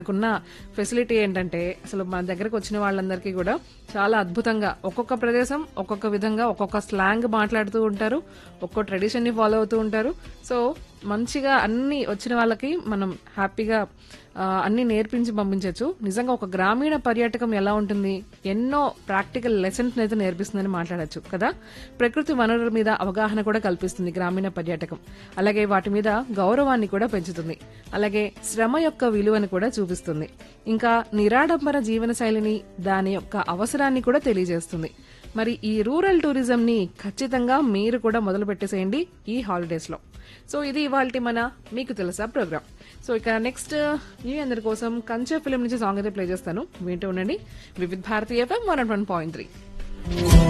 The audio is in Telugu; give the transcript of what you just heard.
ఉన్న ఫెసిలిటీ ఏంటంటే అసలు మన దగ్గరకు వచ్చిన వాళ్ళందరికీ కూడా చాలా అద్భుతంగా ఒక్కొక్క ప్రదేశం ఒక్కొక్క విధంగా ఒక్కొక్క స్లాంగ్ మాట్లాడుతూ ఉంటారు ఒక్కో ట్రెడిషన్ ని ఫాలో అవుతూ ఉంటారు సో మంచిగా అన్ని వచ్చిన వాళ్ళకి మనం హ్యాపీగా ఆ, అన్ని నేర్పించి పంపించవచ్చు నిజంగా ఒక గ్రామీణ పర్యాటకం ఎలా ఉంటుంది ఎన్నో ప్రాక్టికల్ లెసన్స్ అయితే నేర్పిస్తుందని మాట్లాడొచ్చు కదా ప్రకృతి వనరుల మీద అవగాహన కూడా కల్పిస్తుంది గ్రామీణ పర్యాటకం అలాగే వాటి మీద గౌరవాన్ని కూడా పెంచుతుంది అలాగే శ్రమ యొక్క విలువను కూడా చూపిస్తుంది ఇంకా నిరాడంబర జీవన శైలిని దాని యొక్క అవసరాన్ని కూడా తెలియజేస్తుంది మరి ఈ రూరల్ టూరిజం ని ఖచ్చితంగా మీరు కూడా మొదలు పెట్టేసేయండి ఈ హాలిడేస్ లో సో ఇది ఇవాళ మన మీకు తెలుసా ప్రోగ్రామ్ సో ఇక నెక్స్ట్ మీ అందరి కోసం కంచె ఫిలిం నుంచి సాంగ్ అయితే ప్లే చేస్తాను వింటూ ఉండండి Vividh Bharatiya FM one point three